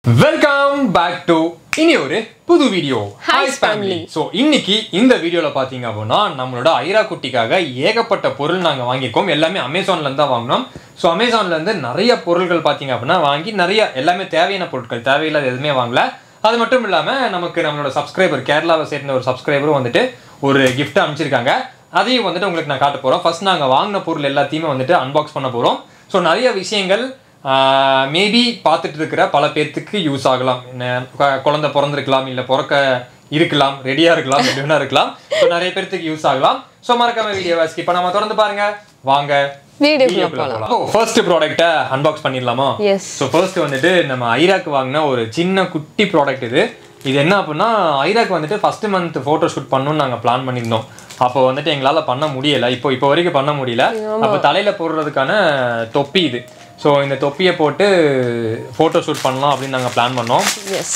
Welcome back to இனி ஒரு புது video Hi, hi family so இன்னைக்கு இந்த வீடியோவில் பார்த்தீங்க அப்படின்னா நம்மளோட ஐரா குட்டிக்காக ஏகப்பட்ட பொருள் நாங்கள் வாங்கியிருக்கோம் எல்லாமே அமேசான்லேருந்து தான் வாங்கினோம் ஸோ அமேசான்லேருந்து நிறைய பொருட்கள் பார்த்தீங்க அப்படின்னா வாங்கி நிறைய எல்லாமே தேவையான பொருட்கள் தேவையில்லாத எதுவுமே வாங்கல அது மட்டும் இல்லாமல் நமக்கு நம்மளோட சப்ஸ்கிரைபர் கேரளாவை சேர்ந்த ஒரு சப்ஸ்கிரைபரும் வந்துட்டு ஒரு gift அனுப்பிச்சிருக்காங்க அதையும் வந்துட்டு உங்களுக்கு நான் காட்ட போகிறோம் ஃபர்ஸ்ட் நாங்கள் வாங்கின பொருள் எல்லாத்தையுமே வந்துட்டு அன்பாக்ஸ் பண்ண போகிறோம் ஸோ நிறைய விஷயங்கள் மேபி பார்த்துட்டு இருக்கிற பல பேர்த்துக்கு யூஸ் ஆகலாம் என்ன, கு- குழந்தை பிறந்திருக்கலாம் இல்லை பிறக்க இருக்கலாம் ரெடியாக இருக்கலாம் எப்படி வேணா இருக்கலாம் ஸோ நிறைய பேர்த்துக்கு யூஸ் ஆகலாம் ஸோ மறக்காம வீடியோவை ஸ்கிப் பண்ணாம தொடர்ந்து பாருங்க வாங்க வீடியோக்குள்ள போலாம் ஃபர்ஸ்ட் ப்ராடக்ட்டை அன்பாக்ஸ் பண்ணிடலாமா எஸ் ஸோ ஃபர்ஸ்ட் வந்துட்டு நம்ம ஐராக்கு வாங்கின ஒரு சின்ன குட்டி ப்ராடக்ட் இது இது என்ன அப்படின்னா ஐராக்கு வந்துட்டு ஃபர்ஸ்ட் மந்த் ஃபோட்டோ ஷூட் பண்ணணும்னு நாங்கள் பிளான் பண்ணியிருந்தோம் அப்போ வந்துட்டு எங்களால் பண்ண முடியல இப்போ இப்போ வரைக்கும் பண்ண முடியல அப்போ தலையில் போடுறதுக்கான தொப்பி இது ஸோ இந்த தொப்பியை போட்டு ஃபோட்டோ ஷூட் பண்ணலாம் அப்படின்னு நாங்கள் பிளான் பண்ணோம் எஸ்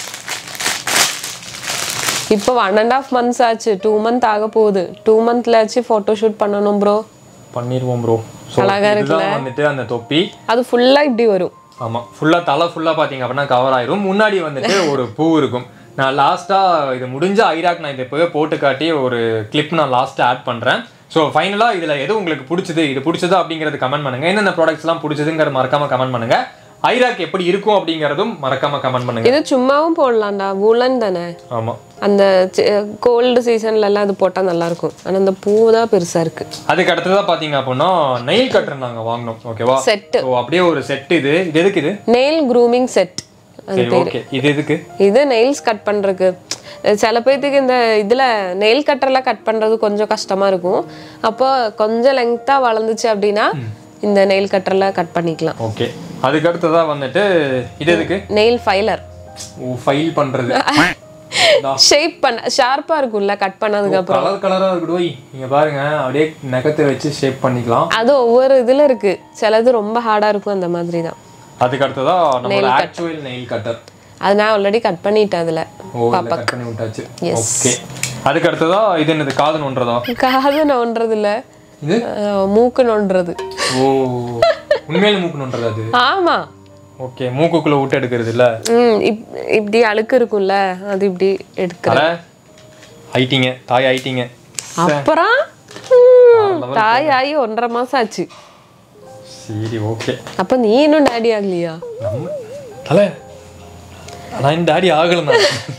இப்போ ஒன் அண்ட் ஆஃப் மந்த்ஸ் ஆச்சு டூ மந்த் ஆக போகுது டூ மந்த்லாச்சும் ஃபோட்டோ ஷூட் பண்ணணும் ப்ரோ பண்ணிடுவோம் ப்ரோ ஸோ அழகா இதுதான் வந்துட்டு அந்த தொப்பி அது ஃபுல்லா இப்படி வரும் ஆமாம் ஃபுல்லாக தலை ஃபுல்லாக பார்த்தீங்க அப்படின்னா கவர் ஆயிரும் முன்னாடி வந்துட்டு ஒரு பூ இருக்கும் நான் லாஸ்ட்டாக இது முடிஞ்ச ஐராக் நான் இதை இப்போவே போட்டு காட்டி ஒரு கிளிப் நான் லாஸ்ட்டாக ஆட் பண்ணுறேன் ஸோ ஃபைனலாக இதில் எது உங்களுக்கு பிடிச்சது இது பிடிச்சதா அப்படிங்கிறது கமெண்ட் பண்ணுங்க என்னென்ன ப்ராடக்ட்ஸ்லாம் பிடிச்சதுங்கிறது மறக்காம கமெண்ட் பண்ணுங்க ஐராக் எப்படி இருக்கும் அப்படிங்கிறதும் மறக்காம கமெண்ட் பண்ணுங்க இது சும்மாவும் போடலாம்டா வூலன் தானே ஆமாம் அந்த கோல்டு சீசன்ல எல்லாம் அது போட்டா நல்லா இருக்கும் ஆனா அந்த பூ தான் பெருசா இருக்கு அதுக்கு அடுத்ததாக பார்த்தீங்க அப்படின்னா நெயில் கட்டர் நாங்கள் வாங்கினோம் ஓகேவா செட் ஸோ அப்படியே ஒரு செட் இது இது எதுக்கு இது நெயில் க்ரூமிங் செட் சரி ஓகே இது எதுக்கு இது நெயில்ஸ் கட் பண்றதுக்கு சில பேர்த்துக்கு இந்த இதுல நெயில் கட்டர்லாம் கட் பண்றது கொஞ்சம் கஷ்டமா இருக்கும் அப்போ கொஞ்சம் லெங்க்த்தா வளர்ந்துச்சு அப்படின்னா இந்த நெயில் கட்டர்ல கட் பண்ணிக்கலாம் ஓகே அதுக்கு அடுத்ததாக வந்துட்டு இது எதுக்கு நெயில் ஃபைலர் ஓ ஃபைல் பண்ணுறது ஷேப் பண்ண ஷார்ப்பா இருக்கும்ல கட் பண்ணதுக்கு அப்புறம் கலர் கலரா இருக்கட்டும் நீங்க பாருங்க அப்படியே நகத்தை வச்சு ஷேப் பண்ணிக்கலாம் அது ஒவ்வொரு இதுல இருக்கு சிலது ரொம்ப ஹார்டா இருக்கும் அந்த மாதிரி தான் அதுக்கு அடுத்ததா நம்மளோட ஆக்சுவல் நெயில் கட்டர் அது நான் ஆல்ரெடி கட் பண்ணிட்டேன் அதுல ஓ இதுல கட் பண்ணி விட்டாச்சு Yes. ஓகே அதுக்கு அடுத்ததா இது என்னது காது நோன்றதா காது நோன்றது இல்ல இது அஹ், மூக்கு நோன்றது ஓ உண்மையில மூக்கு நோன்றது அது ஆமா ஓகே மூக்குக்குள்ள விட்டு எடுக்கிறது இல்ல ம் இப்- இப்படி அழுக்கு இருக்கும்ல அது இப்படி எடுக்கிற அட ஆயிட்டீங்க தாய் ஆயிட்டீங்க அப்புறம் ம், தாய் ஆகி ஒன்றரை மாசம் ஆச்சு சரி ஓகே அப்ப நீ இன்னும் டேடி ஆகலையா நம்ம தல அதான் இந்த டாடி ஆகலண்ணா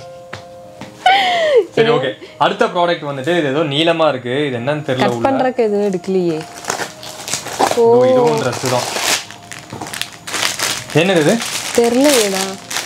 சரி ஓகே அடுத்த ப்ராடக்ட் வந்துட்டு இது ஏதோ நீளமா இருக்கு இது என்னன்னு தெரியல கட் பண்றதுக்கு எதுவும் எடுக்கலையே ஓ இதுவும் ட்ரெஸ் தான் என்னது இது தெரியலையேடா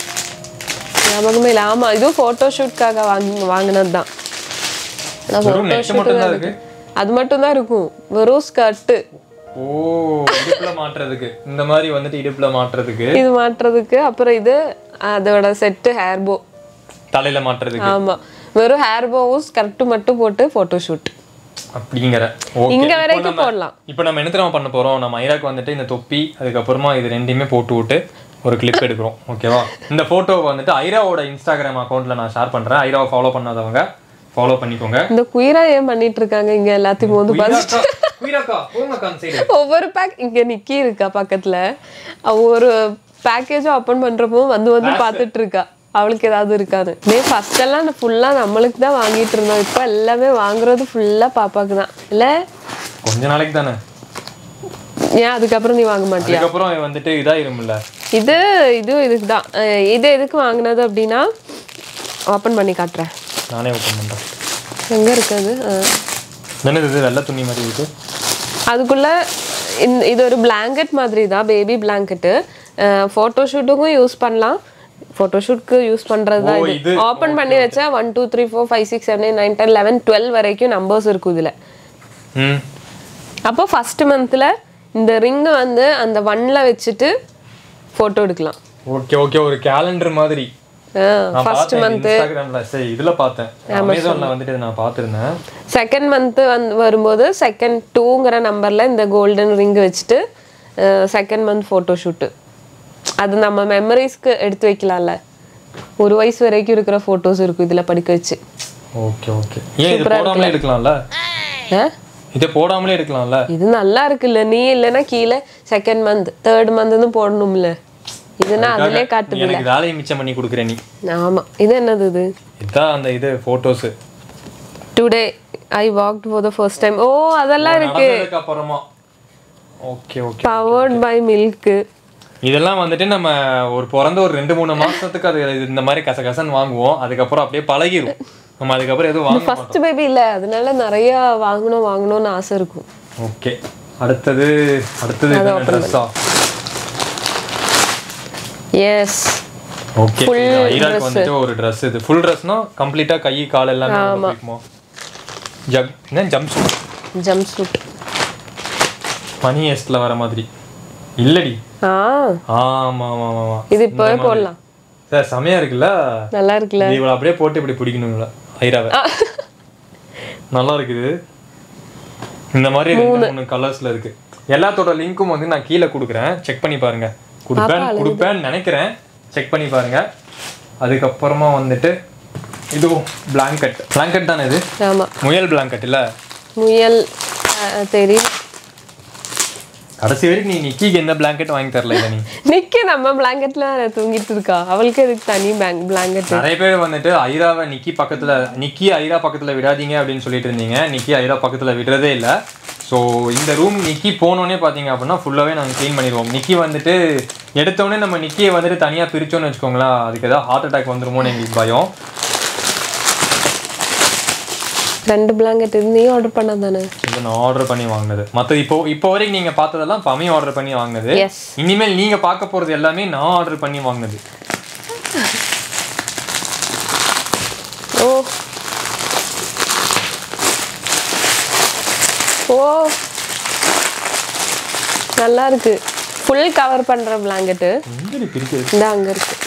ஞாபகமே இல்லை ஆமா இதுவும் ஃபோட்டோ ஷூட்காக வாங்கி வாங்கினது தான் வெறும் நெட் மட்டும் தான் இருக்கு அது மட்டும் தான் இருக்கும் வெறும் ஸ்கர்ட்டு ஓ இடுப்புல மாட்டுறதுக்கு இந்த மாதிரி வந்துட்டு இடுப்புல மாட்டுறதுக்கு இது மாட்டுறதுக்கு அப்புறம் இது அதோட செட்டு ஹேர் போ தலையில மாட்டுறதுக்கு ஆமா வெறும் ஹேர் போவும் ஸ்கர்ட்டு மட்டும் போட்டு ஃபோட்டோ ஷூட் அப்படிங்கிற ஓகே இங்க வரைக்கும் போடலாம் இப்போ நம்ம என்ன தெரியுமா பண்ண போறோம் நம்ம ஐராக்கு வந்துட்டு இந்த தொப்பி அதுக்கப்புறமா இது ரெண்டையுமே போட்டு விட்டு ஒரு கிளிப் எடுக்கிறோம் ஓகேவா இந்த போட்டோவை வந்துட்டு ஐராவோட இன்ஸ்டாகிராம் அக்கௌண்ட்ல நான் ஷேர் பண்றேன் ஐராவை ஃபாலோ பண்ணாதவங்க ஃபாலோ பண்ணிக்கோங்க இந்த குயிரா ஏன் பண்ணிட்டு இருக்காங்க இங்க எல்லாத்தையும் வந்து குயிராக்கா, குயிராக்கா, போங்கக்கா அந்த side. ஒவ்வொரு பேக் இங்க நிக்கி இருக்கா பக்கத்துல அவ ஒரு பேக்கேஜும் ஓப்பன் பண்றப்போ வந்து வந்து பார்த்துட்டு இருக்கா அவளுக்கு ஏதாவது இருக்காது டே ஃபர்ஸ்ட் எல்லாம் ஃபுல்லா நம்மளுக்கு தான் வாங்கிட்டு இருந்தோம் இப்போ எல்லாமே வாங்குறது ஃபுல்லா பாப்பாக்கு தான் இல்ல கொஞ்ச நாளைக்கு தானே ஏன் அதுக்கப்புறம் நீ வாங்க மாட்டியா அதுக்கப்புறம் வந்துட்டு இதாயிரும்ல இது இது இதுக்கு தான் இது எதுக்கு வாங்கினது அப்படின்னா ஓப்பன் பண்ணி காட்டுறேன் நானே ஓப்பன் பண்றேன் எங்க இருக்குது என்னது இது வெள்ளை துணி மாதிரி இருக்கு அதுக்குள்ள இந்த இது ஒரு blanket மாதிரி தான் பேபி பிளாங்கெட்டு ஃபோட்டோ ஷூட்டுக்கும் யூஸ் பண்ணலாம் ஃபோட்டோ ஷூட்க்கு யூஸ் பண்ணுறது தான் ஓ, இது இது. ஓப்பன் பண்ணி வச்சா one two three four five six seven eight nine ten eleven twelve வரைக்கும் நம்பர்ஸ் இருக்கும் இதில் ம் அப்போ ஃபர்ஸ்ட் மந்த்தில் இந்த ரிங்கை வந்து அந்த ஒன்ல வச்சுட்டு ஃபோட்டோ எடுக்கலாம் ஓகே ஓகே ஒரு கேலண்டர் மாதிரி நான் ஃபர்ஸ்ட் பார்த்தேன் மந்த் இன்ஸ்டாகிராம்ல சரி இதுல பார்த்தேன் அமேசான்ல வந்துட்டு இதை நான் பார்த்திருந்தேன் செகண்ட் மந்த்து வந்து வரும்போது செகண்ட் டூங்கிற நம்பரில் இந்த கோல்டன் ரிங் வச்சுட்டு செகண்ட் மந்த் ஃபோட்டோ ஷூட்டு அது நம்ம மெமரிஸ்க்கு எடுத்து வைக்கலாம்ல ஒரு வயசு வரைக்கும் இருக்கிற ஃபோட்டோஸ் இருக்கும் இதில் படிக்க வச்சு ஓகே ஓகே ஏன் இது போடாமலே எடுக்கலாம்ல ஆ? இதை போடாமலே எடுக்கலாம்ல இது நல்லா இருக்குல்ல நீ இல்லைன்னா கீழே செகண்ட் மந்த் தேர்ட் மந்த்னு போடணும்ல இதுனா அதிலே நீ காட்டுது எனக்கு வேலையை மிச்சம் பண்ணி கொடுக்குற நீ ஆமா இது என்னது இது இதுதான் அந்த இது photos today I walked for the first time ஓ அதெல்லாம் இருக்கு நடந்ததுக்கு அப்புறமா okay okay powered by milk இதெல்லாம் வந்துட்டு நம்ம ஒரு பிறந்த ஒரு ரெண்டு மூணு மாசத்துக்கு அது இது இந்த மாதிரி கசகசன்னு வாங்குவோம் அதுக்கப்புறம் அப்படியே பழகிரும் நம்ம அதுக்கப்புறம் எதுவும் வாங்க ஃபர்ஸ்ட் பேபி இல்ல அதனால நிறைய வாங்கணும் வாங்கணும்னு ஆசை இருக்கும் ஓகே அடுத்தது அடுத்தது ட்ரெஸ்ஸா எஸ் ஓகே ஐராக்கு வந்துட்டு ஒரு Dress இது ஃபுல் ட்ரெஸ்னா கம்ப்ளீட்டா கை கால் எல்லாமே உள்ள போய்க்குமா ஜக் என்ன ஜம்ப் சூட் ஜம்ப் சூட் மணி எஸ்ட்ல வர மாதிரி இல்லடி ஆ ஆமா ஆமா ஆமா ஆமா இது இப்பவே போடலாம் சார் செமையா இருக்குல்ல நல்லா இருக்குல்ல இது இவ்வளவு அப்படியே போட்டு இப்படி பிடிக்கணும்ல ஐராவை நல்லா இருக்குது இந்த மாதிரி ரெண்டு மூணு கலர்ஸ்ல இருக்கு எல்லாத்தோட லிங்க்கும் வந்து நான் கீழே கொடுக்குறேன் செக் பண்ணி பாருங்க கொடுப்பேன் கொடுப்பேன்னு நினைக்கிறேன் செக் பண்ணி பாருங்க அதுக்கப்புறமா வந்துட்டு இதுவும் பிளாங்கெட் பிளாங்கெட் தானே இது ஆமா முயல் பிளாங்கெட் இல்ல முயல் அஹ், தெரியும் கடைசி வரைக்கும் நீ நிக்கிக்கு எந்த பிளாங்கெட் வாங்கி தரல இதை நீ நிக்க நம்ம பிளாங்கெட்ல தூங்கிட்டு இருக்கா அவளுக்கு எதுக்கு தனி பேங்க் பிளாங்கெட் நிறைய பேர் வந்துட்டு ஐராவை நிக்கி பக்கத்துல நிக்கி ஐரா பக்கத்துல விடாதீங்க அப்படின்னு சொல்லிட்டு இருந்தீங்க நிக்கி ஐரா பக்கத்துல விடுறதே இல்ல ஸோ இந்த ரூம் நிக்கி போனோடனே பார்த்தீங்க அப்படின்னா ஃபுல்லாகவே நாங்கள் க்ளீன் பண்ணிடுவோம் நிக்கி வந்துட்டு எடுத்தோடனே நம்ம நிக்கியை வந்துட்டு தனியாக பிரிச்சோன்னு வச்சுக்கோங்களேன் அதுக்கு ஏதாவது ஹார்ட் அட்டாக் வந்துருமோன்னு எங்களுக்கு பயம் ரெண்டு பிளாங்கெட் இது நீ ஆர்டர் பண்ண தானே இது நான் ஆர்டர் பண்ணி வாங்கினது மற்றது இப்போ இப்போ வரைக்கும் நீங்கள் பார்த்ததெல்லாம் பமி ஆர்டர் பண்ணி வாங்கினது எஸ் இனிமேல் நீங்கள் பார்க்க போகிறது எல்லாமே நான் ஆர்டர் பண்ணி வாங்கினது ஓ ஓ நல்லா இருக்கு ஃபுல் கவர் பண்ற பிளாங்கெட்டு எங்கே பிரிக்கிறது இந்த அங்க இருக்கு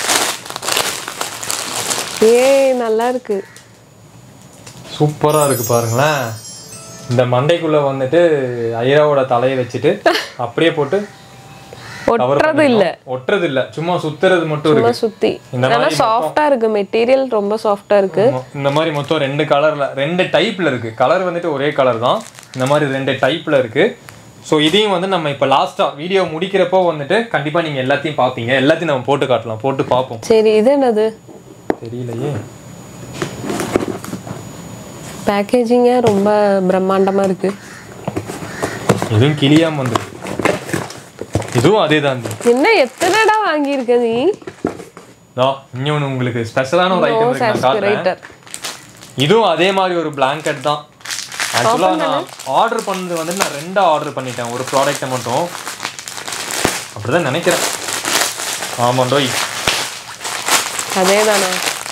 ஏ நல்லா இருக்கு சூப்பரா இருக்கு பாருங்களேன் இந்த மண்டைக்குள்ள வந்துட்டு ஐராவோட தலையை வச்சுட்டு அப்படியே போட்டு cover ஒட்டுறது இல்ல பண்ணிடுவோம். ஒட்டுறது இல்ல சும்மா சுத்துறது மட்டும் சும்மா இருக்கு சுத்தி இந்த ஆனா சாஃப்டா இருக்கு மெட்டீரியல் ரொம்ப சாஃப்டா இருக்கு ஆமா. இந்த மாதிரி மொத்தம் ரெண்டு கலர்ல ரெண்டு டைப்ல இருக்கு கலர் வந்துட்டு ஒரே கலர் தான் இந்த மாதிரி ரெண்டு டைப்ல இருக்கு ஸோ இதையும் வந்து நம்ம இப்போ லாஸ்டா வீடியோ முடிக்கிறப்போ வந்துட்டு கண்டிப்பா நீங்க எல்லாத்தையும் பார்ப்பீங்க எல்லாத்தையும் நம்ம போட்டு காட்டலாம் போட்டு பார்ப்போம் சரி இது என்னது தெரியலையே பேக்கேஜிங்க ரொம்ப பிரம்மாண்டமா இருக்கு எதுவும் கிளியாம வந்து இதுவும் அதே தான் என்ன எத்தனைடா வாங்கியிருக்க நீ இன்னொன்று உங்களுக்கு ஸ்பெஷலான ஒரு ஐட்டம் இருக்கு நான் காட்டுறேன் ரைட்டர் இதுவும் அதே மாதிரி ஒரு பிளாங்கெட் தான் ஆக்சுவலாக நான் ஆர்டர் பண்ணது வந்து நான் ரெண்டா ஆர்டர் பண்ணிட்டேன் ஒரு ப்ராடக்ட்டை மட்டும் அப்படிதான் நினைக்கிறேன் ஆமாண்டோய் அதே தானே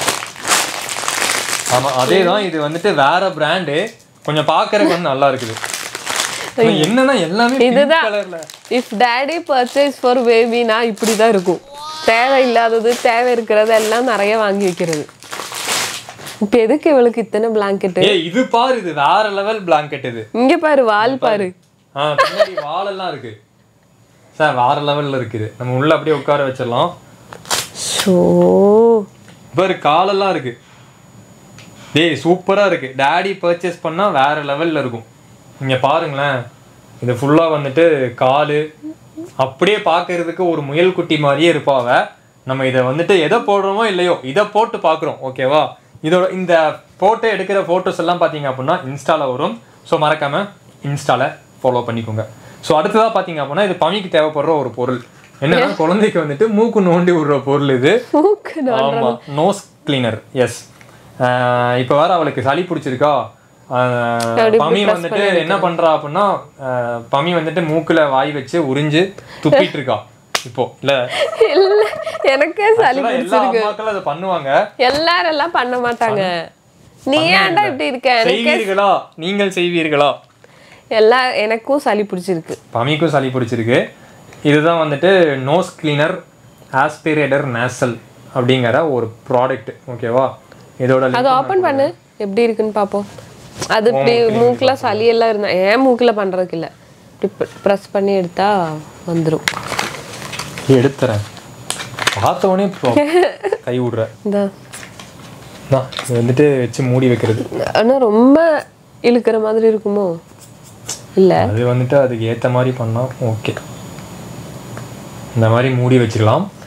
ஆமா அதே தான் இது வந்துட்டு வேற பிராண்டு கொஞ்சம் பார்க்கறதுக்கு வந்து நல்லா இருக்குது ஆனா என்னன்னா எல்லாமே இதுதான். கலர்ல இஃப் டேடி பர்ச்சேஸ் ஃபார் பேபினா இப்படி தான் இருக்கும் தேவை இல்லாதது தேவை இருக்கிறது எல்லாம் நிறைய வாங்கி வைக்கிறது இப்போ எதுக்கு இவளுக்கு இத்தனை பிளாங்கெட்டு ஏய் இது பாரு இது வேற லெவல் பிளாங்கெட் இது இங்க பாரு வால் பாரு ஆ பின்னாடி வாலெல்லாம் இருக்கு சார் வேற லெவல்ல இருக்குது நம்ம உள்ள அப்படியே உட்கார வச்சிடலாம் ஷோ பாரு காலெல்லாம் இருக்கு டேய் சூப்பரா இருக்கு டாடி பர்ச்சேஸ் பண்ணா வேற லெவல்ல இருக்கும் நீங்க பாருங்களேன் இது ஃபுல்லா வந்துட்டு காலு அப்படியே பார்க்கிறதுக்கு ஒரு முயல் குட்டி மாதிரியே இருப்பாவ நம்ம இதை வந்துட்டு எதை போடுறோமோ இல்லையோ இதை போட்டு பார்க்குறோம் ஓகேவா இதோட இந்த போட்டோ எடுக்கிற ஃபோட்டோஸ் எல்லாம் பார்த்தீங்க அப்படின்னா இன்ஸ்டால வரும் ஸோ மறக்காம இன்ஸ்டால ஃபாலோ பண்ணிக்கோங்க ஸோ அடுத்ததா பார்த்தீங்க அப்படின்னா இது பமிக்கு தேவைப்படுற ஒரு பொருள் என்னன்னா குழந்தைக்கு வந்துட்டு மூக்கு நோண்டி விடுற பொருள் இது மூக்கு ஆமா நோஸ் கிளீனர் எஸ் இப்போ வேற அவளுக்கு சளி பிடிச்சிருக்கா ஆஹ், அப்படி பமி வந்துட்டு என்ன பண்றா அப்படின்னா ஆஹ், பமி வந்துட்டு மூக்குல வாய் வச்சு உறிஞ்சு துப்பிட்டு இருக்கா இப்போ இல்ல இல்ல எனக்கே சளி actually எல்லா அம்மாக்களும் அதை பண்ணுவாங்க எல்லாரும் எல்லாம் பண்ண மாட்டாங்க நீ ஏன்டா இப்படி இருக்க செய்வீர்களா நீங்கள் செய்வீர்களா எல்லா எனக்கும் சளி பிடிச்சிருக்கு பமிக்கும் சளி பிடிச்சிருக்கு இதுதான் வந்துட்டு நோஸ் கிளீனர் ஆஸ்பிரேட்டர் நேசல் அப்படிங்கிற ஒரு ப்ராடக்ட் ஓகேவா இதோட link அதை ஓபன் பண்ணு எப்படி இருக்குன்னு பாப்போம் அது இப்படி மூக்குல சளி எல்லாம் இருந்தா ஏன் மூக்குல பண்றதுக்கு இல்ல இப்படி ப்ரெஸ் பண்ணி எடுத்தா வந்துரும் எடுத்துறேன் பார்த்த உடனே இப்போ கை விடுற இந்த நான் இது வந்துட்டு வச்சு மூடி வைக்கிறது ஆனா ரொம்ப இழுக்கிற மாதிரி இருக்குமோ இல்ல அது வந்துட்டு அதுக்கு ஏற்ற மாதிரி பண்ணால் ஓகே இந்த மாதிரி மூடி வச்சுக்கலாம்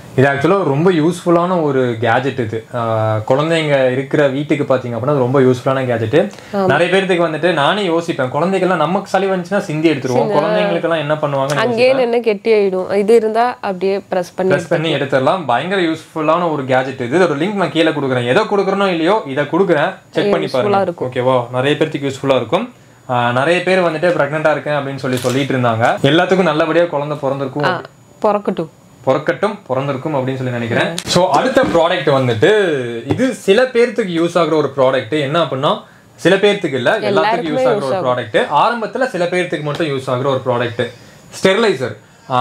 இது ஆக்சுவலாக ரொம்ப யூஸ்ஃபுல்லான ஒரு கேஜெட் இது ஆஹ் குழந்தைங்க இருக்கிற வீட்டுக்கு பார்த்தீங்க அப்படின்னா அது ரொம்ப யூஸ்ஃபுல்லான கேஜெட் நிறைய பேர்த்துக்கு வந்துட்டு நானே யோசிப்பேன் குழந்தைகள்லாம் நமக்கு சளி வந்துச்சுன்னா சிந்தி எடுத்துருவோம் குழந்தைங்களுக்கெல்லாம் என்ன பண்ணுவாங்க அங்கேயே நின்று கெட்டி ஆயிடும் இது இருந்தா அப்படியே ப்ரெஸ் பண்ணி ப்ரெஸ் பண்ணி எடுத்துடலாம் பயங்கர யூஸ்ஃபுல்லான ஒரு கேஜெட் இது ஒரு லிங்க் நான் கீழே கொடுக்குறேன் எதை கொடுக்குறனோ இல்லையோ இதை கொடுக்குறேன் செக் பண்ணி பாருங்க ஓகேவா நிறைய பேர்த்துக்கு யூஸ்ஃபுல்லாக இருக்கும் ஆஹ் நிறைய பேர் வந்துட்டு ப்ரெக்னெண்ட்டாக இருக்கேன் அப்படின்னு சொல்லி சொல்லிட்டு இருந்தாங்க எல்லாத்துக்கும் நல்லபடியாக குழந்தை பிறந்திருக்கும் பிறக்கட்டும் பிறக்கட்டும் பிறந்திருக்கும் அப்படின்னு சொல்லி நினைக்கிறேன் ஸோ அடுத்த ப்ராடக்ட் வந்துட்டு இது சில பேர்த்துக்கு யூஸ் ஆகுற ஒரு ப்ராடக்ட் என்ன அப்படின்னா சில பேர்த்துக்கு இல்ல எல்லாத்துக்கும் யூஸ் ஆகுற ஒரு ப்ராடக்ட் ஆரம்பத்துல சில பேர்த்துக்கு மட்டும் யூஸ் ஆகுற ஒரு ப்ராடக்ட் ஸ்டெரிலைசர்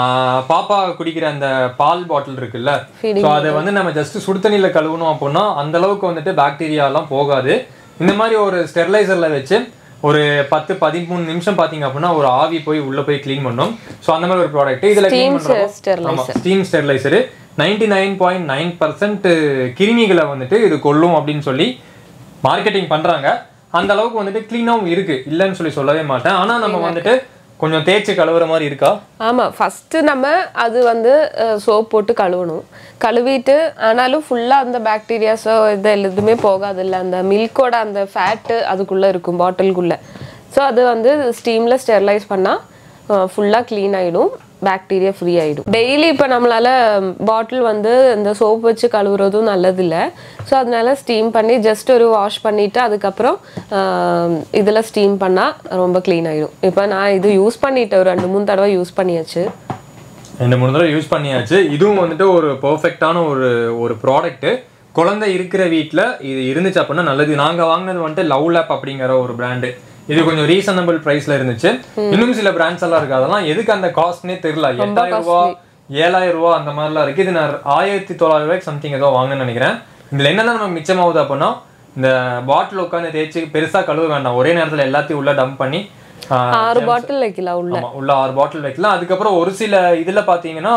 பாப்பா குடிக்கிற அந்த பால் பாட்டில் இருக்குல்ல ஸோ அதை வந்து நம்ம ஜஸ்ட் சுடு தண்ணியில கழுவணும் அப்படின்னா அந்த அளவுக்கு வந்துட்டு பாக்டீரியா எல்லாம் போகாது இந்த மாதிரி ஒரு ஸ்டெரிலைசர்ல வச்சு ஒரு பத்து பதிமூணு நிமிஷம் பாத்தீங்க அப்படின்னா ஒரு ஆவி போய் உள்ள போய் க்ளீன் பண்ணும் ஸோ அந்த மாதிரி ஒரு ப்ராடக்ட் இதுல க்ளீன் பண்றப்போ sterilizer. ஆமா steam sterilizer ninety nine point nine percent கிருமிகளை வந்துட்டு இது கொல்லும் அப்படின்னு சொல்லி மார்க்கெட்டிங் பண்றாங்க அந்த அளவுக்கு வந்துட்டு க்ளீனாகவும் இருக்கு இல்லைன்னு சொல்லி சொல்லவே மாட்டேன் ஆனா நம்ம வந்துட்டு கொஞ்சம் தேய்ச்சி கழுவுற மாதிரி இருக்கா ஆமா ஃபர்ஸ்ட் நம்ம அது வந்து சோப் போட்டு கழுவணும் கழுவிட்டு ஆனாலும் ஃபுல்லா அந்த பாக்டீரியாஸோ இது எதுவுமே போகாது இல்ல அந்த மில்கோட அந்த ஃபேட்டு அதுக்குள்ள இருக்கும் பாட்டிலுக்குள்ள ஸோ அது வந்து ஸ்டீம்ல ஸ்டெரிலைஸ் பண்ணா ஃபுல்லா க்ளீன் ஆயிடும் பாக்டீரியா ஃப்ரீ ஆயிடும் டெய்லி இப்போ நம்மளால பாட்டில் வந்து இந்த சோப் வச்சு கழுவுறதும் நல்லது இல்லை ஸோ அதனால ஸ்டீம் பண்ணி ஜஸ்ட் ஒரு வாஷ் பண்ணிட்டு அதுக்கப்புறம் ஆஹ், இதுல ஸ்டீம் பண்ணா ரொம்ப க்ளீன் ஆயிடும் இப்போ நான் இது யூஸ் பண்ணிட்டேன் ஒரு ரெண்டு மூணு தடவை யூஸ் பண்ணியாச்சு ரெண்டு மூணு தடவை யூஸ் பண்ணியாச்சு இதுவும் வந்துட்டு ஒரு பெர்ஃபெக்டான ஒரு ஒரு ப்ராடக்ட் குழந்தை இருக்கிற வீட்டில் இது இருந்துச்சு அப்படின்னா நல்லது நாங்க வாங்கினது வந்துட்டு லவ் லேப் அப்படிங்கிற ஒரு பிராண்டு இது கொஞ்சம் ரீசனபிள் பிரைஸ்ல இருந்துச்சு இன்னும் சில பிராண்ட்ஸ் எல்லாம் இருக்கு அதெல்லாம் எதுக்கு அந்த காஸ்ட்னே தெரியல எட்டாயிரம் ரூபாய் ஏழாயிரம் ரூபாய் அந்த மாதிரிலாம் இருக்கு இது நான் ஆயிரத்தி தொள்ளாயிரம் ரூபாய்க்கு சம்திங் ஏதோ வாங்கினேன்னு நினைக்கிறேன் இதுல என்னதான் நமக்கு மிச்சமாகுது அப்படின்னா இந்த பாட்டில் உட்காந்து தேய்ச்சி பெருசா கழுவ வேண்டாம் ஒரே நேரத்துல எல்லாத்தையும் உள்ள டம்ப் பண்ணி ஆஹ், ஆறு பாட்டில் வைக்கலாம் உள்ள ஆமா உள்ள ஆறு பாட்டில் வைக்கலாம் அதுக்கப்புறம் ஒரு சில இதுல பாத்தீங்கன்னா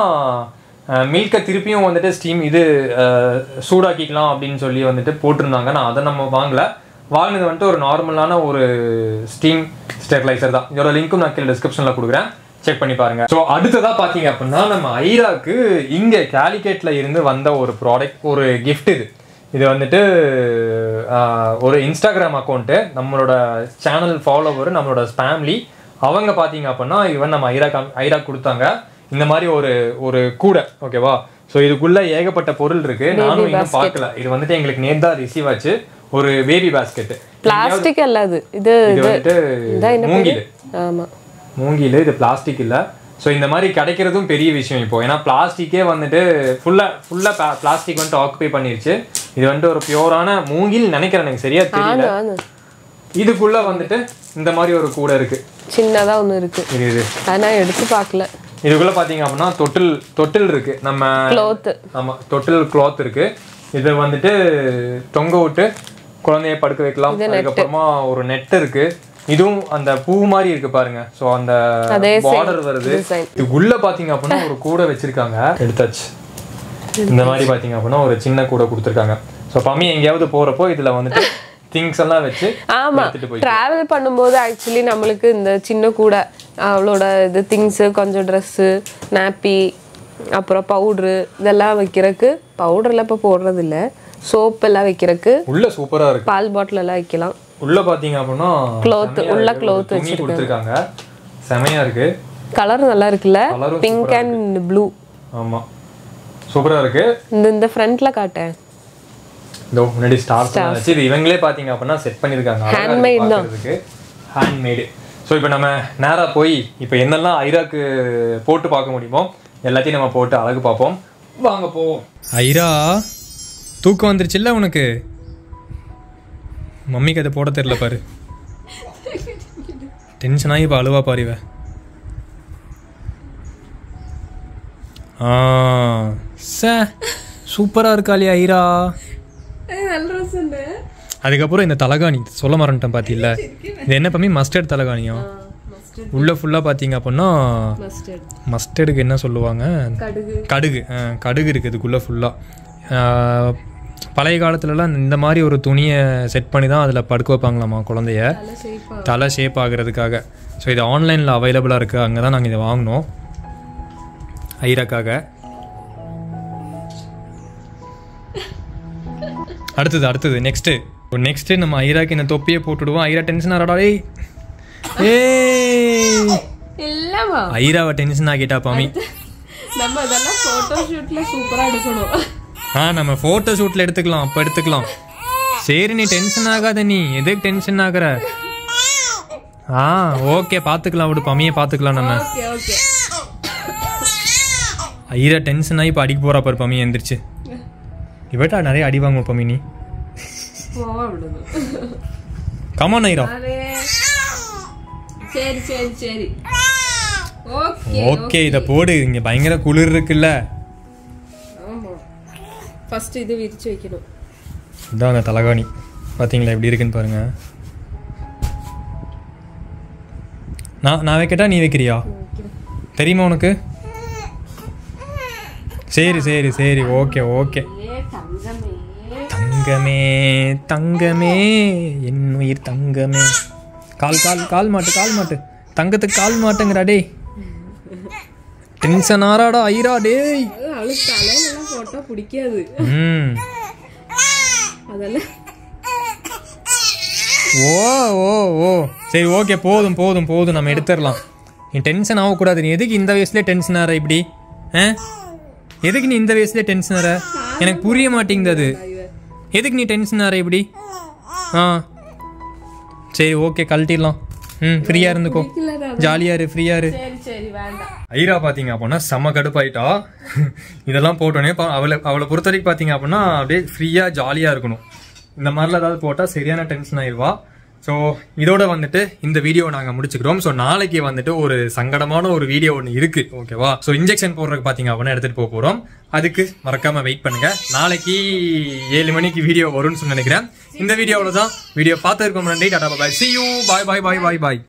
மில்கை திருப்பியும் வந்துட்டு ஸ்டீம் இது அஹ், சூடாக்கிக்கலாம் அப்படின்னு சொல்லி வந்துட்டு போட்டிருந்தாங்க நான் அதை நம்ம வாங்கல வாங்கினது வந்துட்டு ஒரு நார்மலான ஒரு ஸ்டீம் ஸ்டெர்லைசர் தான் இதோட லிங்க்கும் நான் கீழே டிஸ்கிரிப்ஷனில் கொடுக்குறேன் செக் பண்ணி பாருங்க ஸோ அடுத்ததா பார்த்தீங்க அப்படின்னா நம்ம ஐராக்கு இங்க கேலிகேட்ல இருந்து வந்த ஒரு ப்ராடக்ட் ஒரு gift இது இது வந்துட்டு ஆஹ், ஒரு இன்ஸ்டாகிராம் அக்கௌண்ட்டு நம்மளோட சேனல் ஃபாலோவர் நம்மளோட ஃபேமிலி அவங்க பார்த்தீங்க அப்படின்னா இவன் நம்ம ஐரா காம்- ஐரா கொடுத்தாங்க இந்த மாதிரி ஒரு ஒரு கூடை ஓகேவா ஸோ இதுக்குள்ள ஏகப்பட்ட பொருள் இருக்கு நானும் இன்னும் பார்க்கல இது வந்துட்டு எங்களுக்கு நேர்தான் தான் ரிசீவ் ஆச்சு ஒரு பேபி பாஸ்கெட் பிளாஸ்டிக் அல்ல அது இது இது வந்துட்டு இதான் என்ன மூங்கில் ஆமா மூங்கில் இது பிளாஸ்டிக் இல்ல ஸோ இந்த மாதிரி கிடைக்கிறதும் பெரிய விஷயம் இப்போ ஏன்னா பிளாஸ்டிக்கே வந்துட்டு ஃபுல்லா ஃபுல்லா பிளாஸ்டிக் வந்துட்டு ஆக்குபை பண்ணிருச்சு இது வந்துட்டு ஒரு பியூரான மூங்கில் நினைக்கிறேன் எனக்கு சரியா தெரியல ஆனா ஆனா. இதுக்குள்ள வந்துட்டு இந்த மாதிரி ஒரு கூடை இருக்கு சின்னதா ஒண்ணு இருக்கு இது இது ஆனா நான் எடுத்து பார்க்கல இதுக்குள்ள பாத்தீங்க அப்படின்னா தொட்டில் தொட்டில் இருக்கு நம்ம க்ளோத் ஆமா தொட்டில் கிளாத் இருக்கு இது வந்துட்டு தொங்க விட்டு குழந்தைய படுக்க வைக்கலாம் அதுக்கப்புறமா ஒரு நெட் இருக்கு இதுவும் அந்த பூ மாதிரி இருக்கு பாருங்க சோ அந்த அதே same பார்டர் வருது design. இதுக்குள்ள பாத்தீங்க அப்படின்னா ஒரு கூடை வச்சிருக்காங்க எடுத்தாச்சு இந்த மாதிரி பாத்தீங்க அப்படின்னா ஒரு சின்ன கூடை கொடுத்துருக்காங்க ஸோ பம்மி எங்கேயாவது போறப்போ இதுல வந்துட்டு திங்ஸ் எல்லாம் வச்சு ஆமா எடுத்துட்டு போய் டிராவல் பண்ணும்போது ஆக்சுவலி நம்மளுக்கு இந்த சின்ன கூடை அவளோட இது திங்ஸு கொஞ்சம் ட்ரெஸ்ஸு நாப்பி அப்புறம் பவுட்ரு இதெல்லாம் வைக்கிறதுக்கு பவுடர்லாம் இப்போ போடுறது இல்ல சோப் எல்லாம் வைக்கிறதுக்கு உள்ள சூப்பரா இருக்கு பால் பாட்டில் எல்லாம் வைக்கலாம் உள்ள பாத்தீங்க அப்படின்னா Cloth, செமையா உள்ள இருக்கு. cloth ஒரு துணி கொடுத்துருக்காங்க செமையா இருக்கு கலர் நல்லா இருக்குல்ல கலரும் பிங்க் அண்ட் ப்ளூ ஆமா சூப்பரா இருக்கு இந்த இந்த ஃப்ரண்ட்ல காட்டேன் இதோ முன்னாடி ஸ்டார்ஸ் வச்சு இது இவங்களே பாத்தீங்க அப்படின்னா செட் பண்ணிருக்காங்க Handmade தான். ஹேண்ட்மேடு ஸோ இப்போ நம்ம நேரா போய் இப்போ என்னெல்லாம் ஐராக்கு போட்டு பார்க்க முடியுமோ எல்லாத்தையும் நம்ம போட்டு அழகு பார்ப்போம் வாங்க போவோம் ஐரா தூக்கம் வந்துருச்சுல்ல உனக்கு மம்மிக்கு அதை போட தெரியல பாரு டென்ஷன் ஆகி இப்போ அழுவா பாரு இவ ஆ சே சூப்பராக இருக்காளியா ஐரா அதுக்கப்புறம் இந்த தலகாணி சொல்ல மறந்துட்டேன் பாத்தியில்ல இது என்ன பண்ணி மஸ்டர்ட் தலகாணியா உள்ள ஃபுல்லாக பார்த்தீங்க அப்படின்னா மஸ்டர்டுக்கு என்ன சொல்லுவாங்க கடுகு ஆ, கடுகு இருக்குது இதுக்குள்ளே ஃபுல்லாக பழைய காலத்துலலாம் இந்த மாதிரி ஒரு துணியை செட் பண்ணி தான் அதில் படுக்க வைப்பாங்களாமா குழந்தைய தலை ஷேப் ஆகுறதுக்காக ஸோ இது ஆன்லைனில் அவைலபிளாக இருக்குது அங்கே தான் நாங்கள் இதை வாங்கினோம் ஐராக்காக அடுத்தது அடுத்தது நெக்ஸ்ட்டு நெக்ஸ்ட்டு நம்ம ஐராக்கு இந்த தொப்பியை போட்டுடுவோம் ஐரா டென்ஷன் ஆறாடா ஏய் ஏய் இல்லம்மா ஐராவை டென்ஷன் ஆகிட்டா பாமி நம்ம இதெல்லாம் போட்டோ ஷூட்ல சூப்பரா எடுக்கணும் ஆ நம்ம ஃபோட்டோ ஷூட்டில் எடுத்துக்கலாம் அப்போ எடுத்துக்கலாம் சரி நீ டென்ஷன் ஆகாத நீ எதுக்கு டென்ஷன் ஆகுற ஆ ஓகே பார்த்துக்கலாம் விடு பம்மியை பார்த்துக்கலாம் நம்ம ஓகே ஓகே ஐரா டென்ஷன் ஆகி இப்போ அடிக்க போறா பாரு பம்மி எந்திரிச்சு இவட்டா நிறைய அடி வாங்குவோம் பம்மி நீ போவா விடுது கமான் ஐரா அரே சரி சரி சரி ஓகே ஓகே இதை போடு இங்க பயங்கர குளிர் இருக்குல்ல ஆமா ஃபர்ஸ்ட் இது விரிச்சு வைக்கணும் இதான் அந்த தலகாணி பாத்தீங்களா எப்படி இருக்குன்னு பாருங்க நான் நான் வைக்கட்டா நீ வைக்கிறியா தெரியுமா உனக்கு சரி சரி சரி ஓகே ஓகே ஏ தங்கமே தங்கமே தங்கமே என் உயிர் தங்கமே கால் கால் கால் மாட்டு கால் மாட்டு தங்கத்துக்கு கால் மாட்டுங்கிறா டேய் டென்ஷன் ஆறாடா ஐரா டேய் அவளுக்கு தலையிலலாம் போட்டா பிடிக்காது ம் அதெல்லாம் ஓ ஓ ஓ சரி ஓகே போதும் போதும் போதும் நம்ம எடுத்துடலாம் நீ டென்ஷன் ஆகக்கூடாது நீ எதுக்கு இந்த வயசுல டென்ஷன் ஆற இப்படி ஆ எதுக்கு நீ இந்த வயசுல டென்ஷன் ஆற எனக்கு புரிய மாட்டேங்குது அது எதுக்கு நீ டென்ஷன் ஆற இப்படி ஆ சரி ஓகே கழட்டிடலாம் ம் ஃப்ரீயாக இருந்துக்கோ ஜாலியாக இரு ஃப்ரீயாக இரு சரி சரி வேண்டாம் ஐரா பார்த்தீங்க அப்படின்னா செம்ம கடுப்பாயிட்டா இதெல்லாம் போட்டோன்னே பா- அவளை அவளை பொறுத்த வரைக்கும் பார்த்தீங்க அப்படின்னா அப்படியே ஃப்ரீயாக ஜாலியாக இருக்கணும் இந்த மாதிரிலாம் ஏதாவது போட்டால் சரியான டென்ஷன் ஆயிடுவா ஸோ இதோட வந்துட்டு இந்த வீடியோ நாங்கள் முடிச்சுக்கிறோம் ஸோ நாளைக்கு வந்துட்டு ஒரு சங்கடமான ஒரு வீடியோ ஒன்று இருக்கு ஓகேவா ஸோ இன்ஜெக்ஷன் போடுறதுக்கு பார்த்தீங்க அப்படின்னா எடுத்துகிட்டு போக போகிறோம் அதுக்கு மறக்காம வெயிட் பண்ணுங்க நாளைக்கு ஏழு மணிக்கு வீடியோ வரும்னு சொல்லி நினைக்கிறேன் இந்த வீடியோவில் தான் வீடியோ பார்த்துருக்கோம் நன்றி tata bye see you bye bye bye bye bye